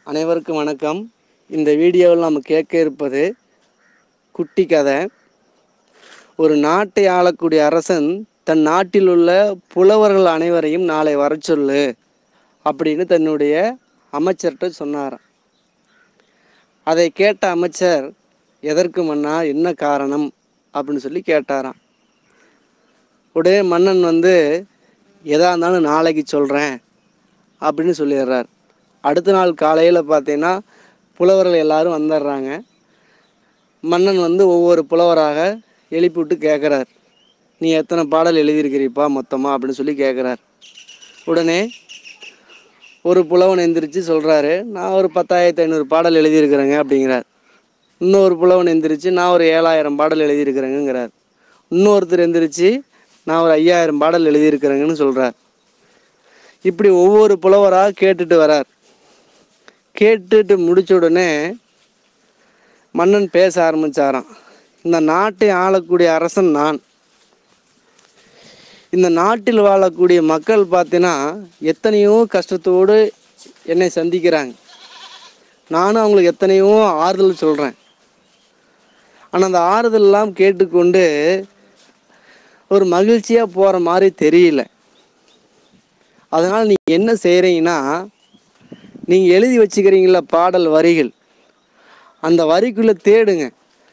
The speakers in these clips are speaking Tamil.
அனைவருக்கும் வணக்கம் இந்த வீடியோவில் நம்ம கேட்க இருப்பது குட்டி கதை ஒரு நாட்டை ஆளக்கூடிய அரசன் தன் நாட்டில் உள்ள புலவர்கள் அனைவரையும் நாளை வரச் சொல்லு அப்படின்னு தன்னுடைய அமைச்சர்கிட்ட சொன்னாராம் அதை கேட்ட அமைச்சர் எதற்கு மன்னா என்ன காரணம் அப்படின்னு சொல்லி கேட்டாராம் உடனே மன்னன் வந்து எதா இருந்தாலும் நாளைக்கு சொல்கிறேன் அப்படின்னு சொல்லிடுறார் அடுத்த நாள் காலையில் பார்த்தீங்கன்னா புலவர்கள் எல்லாரும் வந்துடுறாங்க மன்னன் வந்து ஒவ்வொரு புலவராக எழுப்பி விட்டு கேட்குறார் நீ எத்தனை பாடல் எழுதியிருக்கிறீப்பா மொத்தமாக அப்படின்னு சொல்லி கேட்குறார் உடனே ஒரு புலவன் எந்திரிச்சு சொல்கிறாரு நான் ஒரு பத்தாயிரத்தி ஐநூறு பாடல் எழுதியிருக்கிறேங்க அப்படிங்கிறார் இன்னொரு புலவன் எந்திரிச்சு நான் ஒரு ஏழாயிரம் பாடல் எழுதியிருக்கிறேங்கிறார் இன்னொருத்தர் எந்திரிச்சு நான் ஒரு ஐயாயிரம் பாடல் எழுதியிருக்கிறேங்கன்னு சொல்கிறார் இப்படி ஒவ்வொரு புலவராக கேட்டுட்டு வரார் கேட்டுட்டு முடிச்ச உடனே மன்னன் பேச ஆரம்பிச்சாராம் இந்த நாட்டை ஆளக்கூடிய அரசன் நான் இந்த நாட்டில் வாழக்கூடிய மக்கள் பார்த்தீங்கன்னா எத்தனையோ கஷ்டத்தோடு என்னை சந்திக்கிறாங்க நானும் அவங்களுக்கு எத்தனையோ ஆறுதல் சொல்கிறேன் ஆனால் அந்த ஆறுதல்லாம் கேட்டுக்கொண்டு ஒரு மகிழ்ச்சியாக போகிற மாதிரி தெரியல அதனால் நீங்கள் என்ன செய்கிறீங்கன்னா நீங்கள் எழுதி வச்சுக்கிறீங்களா பாடல் வரிகள் அந்த வரிக்குள்ளே தேடுங்க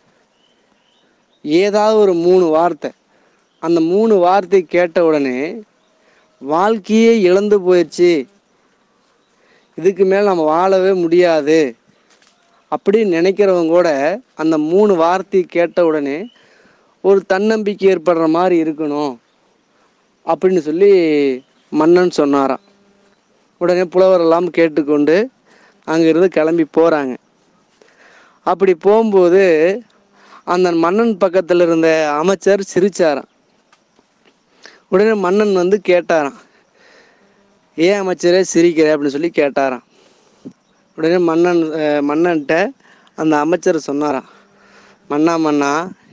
ஏதாவது ஒரு மூணு வார்த்தை அந்த மூணு வார்த்தை கேட்ட உடனே வாழ்க்கையே இழந்து போயிடுச்சு இதுக்கு மேல் நம்ம வாழவே முடியாது அப்படின்னு நினைக்கிறவங்க கூட அந்த மூணு வார்த்தை கேட்ட உடனே ஒரு தன்னம்பிக்கை ஏற்படுற மாதிரி இருக்கணும் அப்படின்னு சொல்லி மன்னன் சொன்னாராம் உடனே புலவர் எல்லாம் கேட்டுக்கொண்டு அங்கிருந்து கிளம்பி போகிறாங்க அப்படி போகும்போது அந்த மன்னன் பக்கத்தில் இருந்த அமைச்சர் சிரிச்சாராம் உடனே மன்னன் வந்து கேட்டாராம் ஏன் அமைச்சரே சிரிக்கிற அப்படின்னு சொல்லி கேட்டாராம் உடனே மன்னன் அஹ், மன்னன்ட்ட அந்த அமைச்சர் சொன்னாராம் மன்னா மன்னா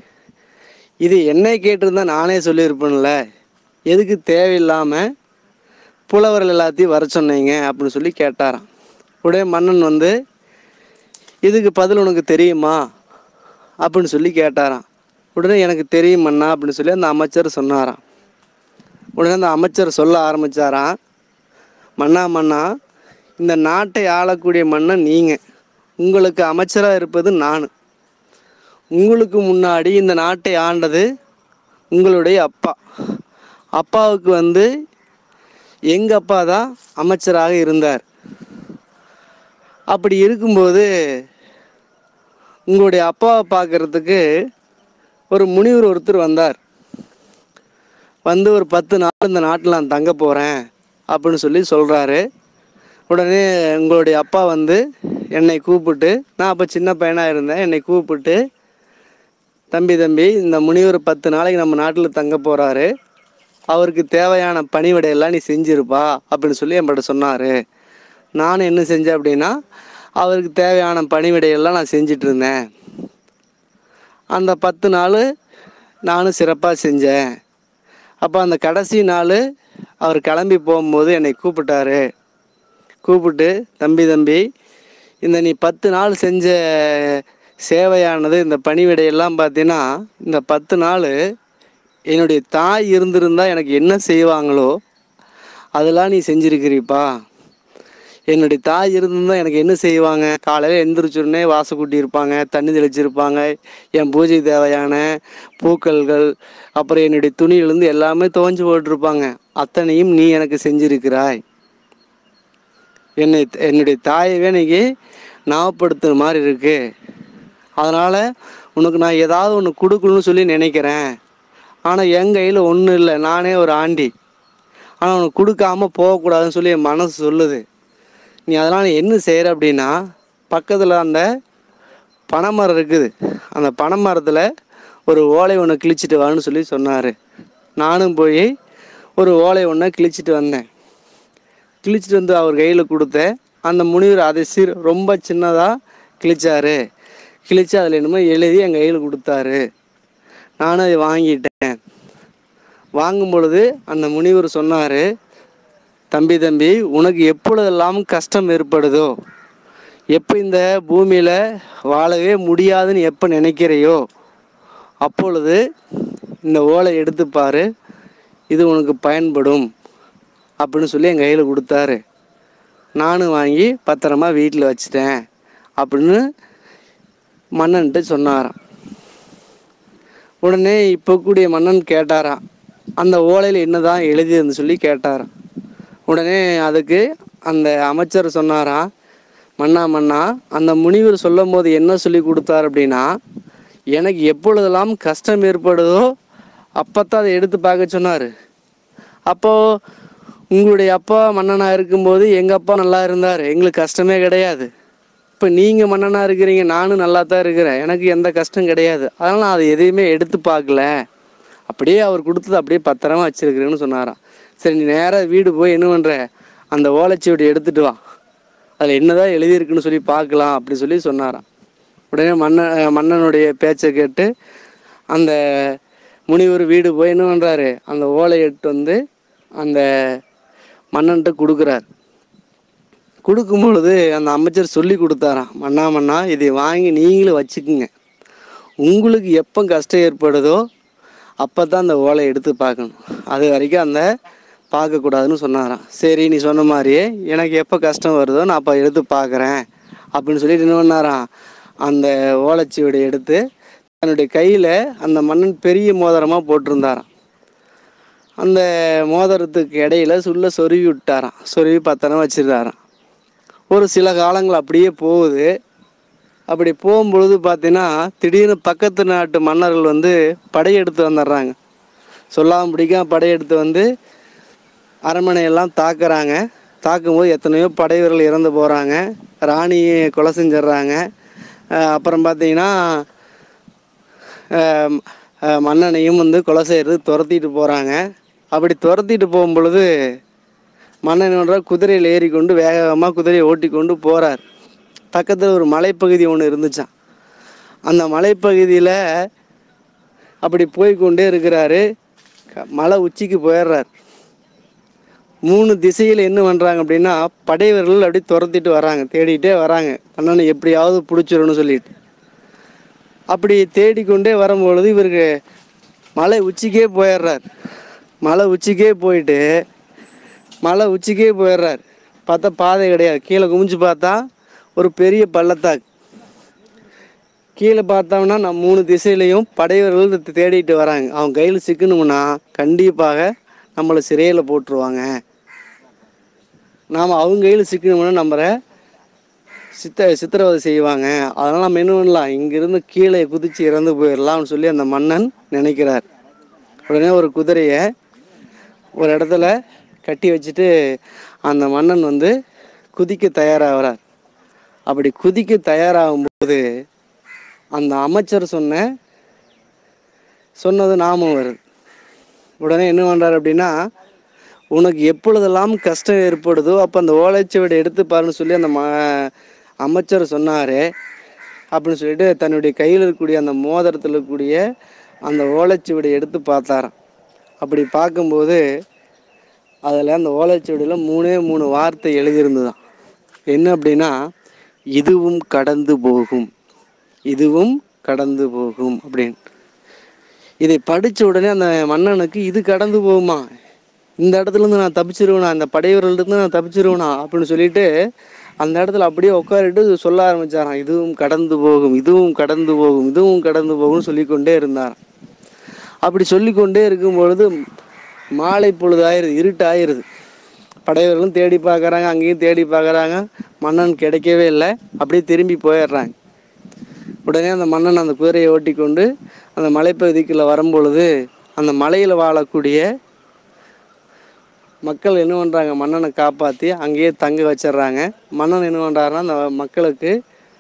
இது என்னை கேட்டிருந்தா நானே சொல்லியிருப்பேன்ல எதுக்கு தேவையில்லாமல் புலவர்கள் எல்லாத்தையும் வர சொன்னீங்க அப்படின்னு சொல்லி கேட்டாராம் உடனே மன்னன் வந்து இதுக்கு பதில் உனக்கு தெரியுமா அப்படின்னு சொல்லி கேட்டாராம் உடனே எனக்கு தெரியும் மன்னா அப்படின்னு சொல்லி அந்த அமைச்சர் சொன்னாராம் உடனே அந்த அமைச்சர் சொல்ல ஆரம்பிச்சாராம் மன்னா மன்னா இந்த நாட்டை ஆளக்கூடிய மன்னன் நீங்கள் உங்களுக்கு அமைச்சராக இருப்பது நான் உங்களுக்கு முன்னாடி இந்த நாட்டை ஆண்டது உங்களுடைய அப்பா அப்பாவுக்கு வந்து எங்கள் அப்பா தான் அமைச்சராக இருந்தார் அப்படி இருக்கும்போது உங்களுடைய அப்பாவை பார்க்கறதுக்கு ஒரு முனிவர் ஒருத்தர் வந்தார் வந்து ஒரு பத்து நாள் இந்த நாட்டில் நான் தங்க போகிறேன் அப்படின்னு சொல்லி சொல்கிறாரு உடனே உங்களுடைய அப்பா வந்து என்னை கூப்பிட்டு நான் அப்போ சின்ன பையனாக இருந்தேன் என்னை கூப்பிட்டு தம்பி தம்பி இந்த முனிவர் பத்து நாளைக்கு நம்ம நாட்டில் தங்க போகிறாரு அவருக்கு தேவையான பணிவிடையெல்லாம் நீ செஞ்சிருப்பா அப்படின்னு சொல்லி என்கிட்ட சொன்னார் நானும் என்ன செஞ்சேன் அப்படின்னா அவருக்கு தேவையான பணிவிடையெல்லாம் நான் செஞ்சிட்டு இருந்தேன் அந்த பத்து நாள் நானும் சிறப்பாக செஞ்சேன் அப்போ அந்த கடைசி நாள் அவர் கிளம்பி போகும்போது என்னை கூப்பிட்டாரு கூப்பிட்டு தம்பி தம்பி இந்த நீ பத்து நாள் செஞ்ச சேவையானது இந்த பணிவிடையெல்லாம் பார்த்தீங்கன்னா இந்த பத்து நாள் என்னுடைய தாய் இருந்திருந்தா எனக்கு என்ன செய்வாங்களோ அதெல்லாம் நீ செஞ்சிருக்கிறீப்பா என்னுடைய தாய் இருந்திருந்தா எனக்கு என்ன செய்வாங்க காலையில் எந்திரிச்சோடனே வாசக்கூட்டி இருப்பாங்க தண்ணி தெளிச்சிருப்பாங்க என் பூஜை தேவையான பூக்கள்கள் அப்புறம் என்னுடைய துணியிலேருந்து எல்லாமே துவஞ்சி போட்டிருப்பாங்க அத்தனையும் நீ எனக்கு செஞ்சிருக்கிறாய் என்னை என்னுடைய தாயவே இன்னைக்கு ஞாபகப்படுத்துற மாதிரி இருக்கு அதனால் உனக்கு நான் ஏதாவது ஒன்று கொடுக்கணும்னு சொல்லி நினைக்கிறேன் ஆனால் என் கையில் ஒன்றும் இல்லை நானே ஒரு ஆண்டி ஆனால் உனக்கு கொடுக்காம போகக்கூடாதுன்னு சொல்லி என் மனசு சொல்லுது நீ அதனால் நீ என்ன செய்கிற அப்படின்னா பக்கத்தில் அந்த பனைமரம் இருக்குது அந்த பனைமரத்தில் ஒரு ஓலை ஒன்று கிழிச்சிட்டு வான்னு சொல்லி சொன்னார் நானும் போய் ஒரு ஓலை ஒன்றை கிழிச்சிட்டு வந்தேன் கிழிச்சிட்டு வந்து அவர் கையில் கொடுத்தேன் அந்த முனிவர் அதை சிறு ரொம்ப சின்னதாக கிழிச்சாரு கிழிச்சு அதில் என்னமோ எழுதி என் கையில் கொடுத்தாரு நானும் அதை வாங்கிட்டேன் வாங்கும் பொழுது அந்த முனிவர் சொன்னார் தம்பி தம்பி உனக்கு எப்பொழுதெல்லாம் கஷ்டம் ஏற்படுதோ எப்போ இந்த பூமியில் வாழவே முடியாதுன்னு எப்போ நினைக்கிறையோ அப்பொழுது இந்த ஓலை எடுத்து பாரு இது உனக்கு பயன்படும் அப்படின்னு சொல்லி என் கையில் கொடுத்தாரு நானும் வாங்கி பத்திரமா வீட்டில் வச்சிட்டேன் அப்படின்னு மன்னன்ட்டு சொன்னாராம் உடனே இப்போ கூடிய மன்னன் கேட்டாராம் அந்த ஓலையில் என்னதான் எழுதியதுன்னு சொல்லி கேட்டாராம் உடனே அதுக்கு அந்த அமைச்சர் சொன்னாராம் மன்னா மன்னா அந்த முனிவர் சொல்லும் போது என்ன சொல்லி கொடுத்தார் அப்படின்னா எனக்கு எப்பொழுதெல்லாம் கஷ்டம் ஏற்படுதோ அப்பத்தான் அதை எடுத்து பார்க்க சொன்னார் அப்போது உங்களுடைய அப்பா மன்னனாக இருக்கும்போது எங்கள் அப்பா நல்லா இருந்தார் எங்களுக்கு கஷ்டமே கிடையாது இப்போ நீங்கள் மன்னனாக இருக்கிறீங்க நானும் நல்லா தான் இருக்கிறேன் எனக்கு எந்த கஷ்டம் கிடையாது அதனால் நான் அதை எதையுமே எடுத்து பார்க்கல அப்படியே அவர் கொடுத்தது அப்படியே பத்திரமா வச்சிருக்கிறேன்னு சொன்னாராம் சரி நீ நேராக வீடு போய் என்ன பண்ணுற அந்த ஓலைச்சுவடி எடுத்துட்டு வா அதில் என்னதான் எழுதியிருக்குன்னு சொல்லி பார்க்கலாம் அப்படி சொல்லி சொன்னாராம் உடனே மன்னன் மன்னனுடைய பேச்சை கேட்டு அந்த முனிவர் வீடு போய் என்ன பண்ணுறாரு அந்த ஓலை எடுத்து வந்து அந்த மன்னன்ட்ட கொடுக்குறார் கொடுக்கும் பொழுது அந்த அமைச்சர் சொல்லி கொடுத்தாராம் மன்னா மன்னா இதை வாங்கி நீங்களும் வச்சுக்குங்க உங்களுக்கு எப்போ கஷ்டம் ஏற்படுதோ அப்போ தான் அந்த ஓலை எடுத்து பார்க்கணும் அது வரைக்கும் அந்த பார்க்கக்கூடாதுன்னு சொன்னாராம் சரி நீ சொன்ன மாதிரியே எனக்கு எப்போ கஷ்டம் வருதோ நான் அப்போ எடுத்து பார்க்குறேன் அப்படின்னு சொல்லிட்டு என்ன பண்ணாராம் அந்த ஓலைச்சுவடி எடுத்து தன்னுடைய கையில் அந்த மன்னன் பெரிய மோதிரமாக போட்டிருந்தாராம் அந்த மோதிரத்துக்கு இடையில சுள்ள சொருவி விட்டாராம் சொருவி பத்திரம் வச்சிருந்தாராம் ஒரு சில காலங்கள் அப்படியே போகுது அப்படி போகும்பொழுது பார்த்தீங்கன்னா திடீர்னு பக்கத்து நாட்டு மன்னர்கள் வந்து படையெடுத்து வந்துடுறாங்க சொல்லாமல் பிடிக்காம படையெடுத்து வந்து அரண்மனையெல்லாம் தாக்குறாங்க தாக்கும்போது எத்தனையோ படை வீரர்கள் இறந்து போகிறாங்க ராணியை கொலை செஞ்சிடுறாங்க அஹ் அப்புறம் பார்த்தீங்கன்னா அஹ் அஹ் மன்னனையும் வந்து கொலை செய்கிறது துரத்திட்டு போகிறாங்க அப்படி துரத்திட்டு போகும் பொழுது மன்னன் என்ன பண்றார், குதிரையில் ஏறிக்கொண்டு வேகமாக குதிரையை ஓட்டி கொண்டு போகிறார் பக்கத்தில் ஒரு மலைப்பகுதி ஒன்று இருந்துச்சான் அந்த மலைப்பகுதியில் அப்படி போய் கொண்டே இருக்கிறாரு க- மலை உச்சிக்கு போயிடுறார் மூணு திசையில் என்ன பண்ணுறாங்க அப்படின்னா படைவர்கள் அப்படி துரத்திட்டு வராங்க தேடிட்டே வராங்க அண்ணனை எப்படியாவது பிடிச்சிடணும்னு சொல்லிட்டு அப்படி தேடிக்கொண்டே வரும்பொழுது இவருக்கு மலை உச்சிக்கே போயிடுறார் மலை உச்சிக்கே போயிட்டு மலை உச்சிக்கே போயிடுறார் பார்த்தா பாதை கிடையாது கீழே குமிஞ்சு பார்த்தா ஒரு பெரிய பள்ளத்தாக்கு கீழே பார்த்தோம்னா நம்ம மூணு திசையிலையும் படைவர்கள் தே- தேடிட்டு வராங்க அவங்க கையில் சிக்கணும்னா கண்டிப்பாக நம்மளை சிறையில் போட்டுருவாங்க நாம் அவங்க கையில் சிக்கணும்னா நம்மளை சித்த சித்திரவதை செய்வாங்க அதனால் நம்ம என்ன பண்ணலாம் இங்கிருந்து கீழே குதிச்சு இறந்து போயிடலாம்னு சொல்லி அந்த மன்னன் நினைக்கிறார் உடனே ஒரு குதிரையை ஒரு இடத்துல கட்டி வச்சுட்டு அந்த மன்னன் வந்து குதிக்க தயாராகிறார் அப்படி குதிக்க தயாராகும்போது அந்த அமைச்சர் சொன்ன சொன்னது நாமம் வருது உடனே என்ன பண்ணுறாரு அப்படின்னா உனக்கு எப்பொழுதெல்லாம் கஷ்டம் ஏற்படுதோ அப்போ அந்த ஓலைச்சுவடி எடுத்து பாருன்னு சொல்லி அந்த ம அமைச்சர் சொன்னார் அப்படின்னு சொல்லிட்டு தன்னுடைய கையில் இருக்கக்கூடிய அந்த மோதிரத்தில் இருக்கக்கூடிய அந்த ஓலைச்சுவடி எடுத்து பார்த்தாராம் அப்படி பார்க்கும்போது அதில் அந்த ஓலைச்சுவடியில் மூணே மூணு வார்த்தை எழுதியிருந்ததாம் என்ன அப்படின்னா இதுவும் கடந்து போகும் இதுவும் கடந்து போகும் அப்படின்னு இதை படித்த உடனே அந்த மன்னனுக்கு இது கடந்து போகுமா இந்த இடத்துல இருந்து நான் தப்பிச்சிருவேனா இந்த படையவர்கள்ட்ட நான் தப்பிச்சிருவேனா அப்படின்னு சொல்லிட்டு அந்த இடத்துல அப்படியே உட்காரிட்டு சொல்ல ஆரம்பிச்சாராம் இதுவும் கடந்து போகும் இதுவும் கடந்து போகும் இதுவும் கடந்து போகும்னு சொல்லிக்கொண்டே இருந்தாராம் அப்படி சொல்லிக்கொண்டே இருக்கும் பொழுது மாலை பொழுது ஆயிருது இருட்டு ஆயிருது படையவர்களும் தேடி பார்க்குறாங்க அங்கேயும் தேடி பார்க்குறாங்க மன்னன் கிடைக்கவே இல்லை அப்படியே திரும்பி போயிடுறாங்க உடனே அந்த மன்னன் அந்த குதிரையை ஓட்டி கொண்டு அந்த மலைப்பகுதிக்குள்ள வரும்பொழுது அந்த மலையில் வாழக்கூடிய மக்கள் என்ன பண்ணுறாங்க மன்னனை காப்பாற்றி அங்கேயே தங்க வச்சிடுறாங்க மன்னன் என்ன பண்ணுறாருன்னா அந்த மக்களுக்கு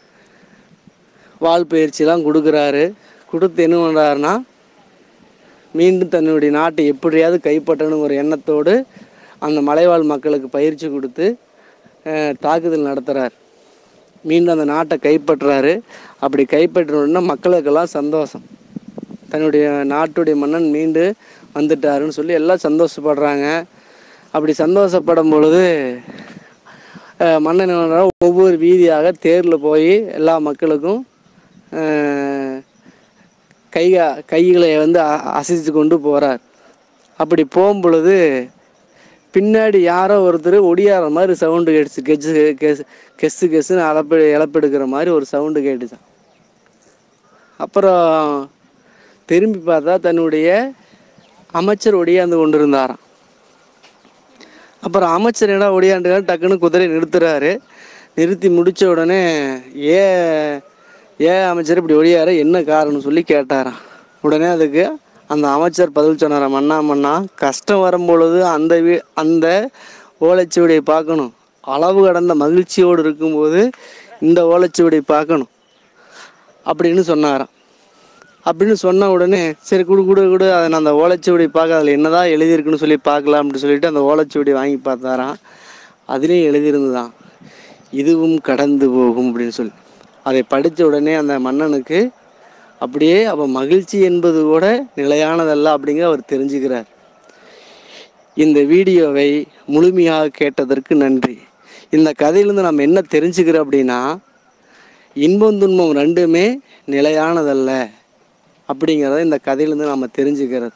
வால் பயிற்சிலாம் கொடுக்குறாரு கொடுத்து என்ன பண்ணுறாருன்னா மீண்டும் தன்னுடைய நாட்டை எப்படியாவது கைப்பற்றணும் ஒரு எண்ணத்தோடு அந்த மலைவாழ் மக்களுக்கு பயிற்சி கொடுத்து அஹ், தாக்குதல் நடத்துகிறார் மீண்டும் அந்த நாட்டை கைப்பற்றுறாரு அப்படி கைப்பற்றினோடனே மக்களுக்கெல்லாம் சந்தோஷம் தன்னுடைய நாட்டுடைய மன்னன் மீண்டு வந்துட்டாருன்னு சொல்லி எல்லாம் சந்தோஷப்படுறாங்க அப்படி சந்தோஷப்படும் பொழுது அஹ், மன்னன் என்ன பண்றாரு, ஒவ்வொரு வீதியாக தேரில் போய் எல்லா மக்களுக்கும் அஹ், கை கைகளை வந்து அ- அசைத்து கொண்டு போகிறார் அப்படி போகும் பொழுது பின்னாடி யாரோ ஒருத்தர் ஒடியார மாதிரி சவுண்டு கேட்டுச்சு கெச்சு கெஸ் கெஸ்ஸு கெஸ்ஸுன்னு அளப்பு இழப்பெடுக்கிற மாதிரி ஒரு சவுண்டு கேட்டுச்சான் அப்புறம் திரும்பி பார்த்தா தன்னுடைய அமைச்சர் ஒடியாந்து கொண்டிருந்தாராம் அப்புறம் அமைச்சர் என்ன ஒடியாண்டு டக்குன்னு குதிரை நிறுத்துறாரு நிறுத்தி முடிச்ச உடனே ஏ ஏன் அமைச்சர் இப்படி ஒடியார என்ன காரணம்னு சொல்லி கேட்டாராம் உடனே அதுக்கு அந்த அமைச்சர் பதில் சொன்னாராம் மன்னா மன்னா கஷ்டம் வரும்பொழுது அந்த வீ அந்த ஓலைச்சுவடியை பார்க்கணும் அளவு கடந்த மகிழ்ச்சியோடு இருக்கும்போது இந்த ஓலைச்சுவடியை பார்க்கணும் அப்படின்னு சொன்னாராம் அப்படின்னு சொன்ன உடனே சரி குடு குடு குடு அதை நான் அந்த ஓலைச்சுவடி பார்க்க அதில் என்னதான் எழுதியிருக்குன்னு சொல்லி பார்க்கலாம் அப்படின்னு சொல்லிட்டு அந்த ஓலைச்சுவடி வாங்கி பார்த்தாராம் அதுலேயும் எழுதியிருந்துதான் இதுவும் கடந்து போகும் அப்படின்னு சொல்லி அதை படித்த உடனே அந்த மன்னனுக்கு அப்படியே அப்போ மகிழ்ச்சி என்பது கூட நிலையானதல்ல அப்படிங்கிற அவர் தெரிஞ்சுக்கிறார் இந்த வீடியோவை முழுமையாக கேட்டதற்கு நன்றி இந்த கதையிலேருந்து நம்ம என்ன தெரிஞ்சுக்கிறோம் அப்படின்னா இன்பம் துன்பம் ரெண்டுமே நிலையானதல்ல அப்படிங்கிறத இந்த கதையிலேருந்து நம்ம தெரிஞ்சுக்கிறது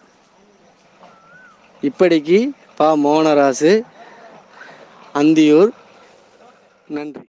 இப்படிக்கு பா மோகனராசு அந்தியூர் நன்றி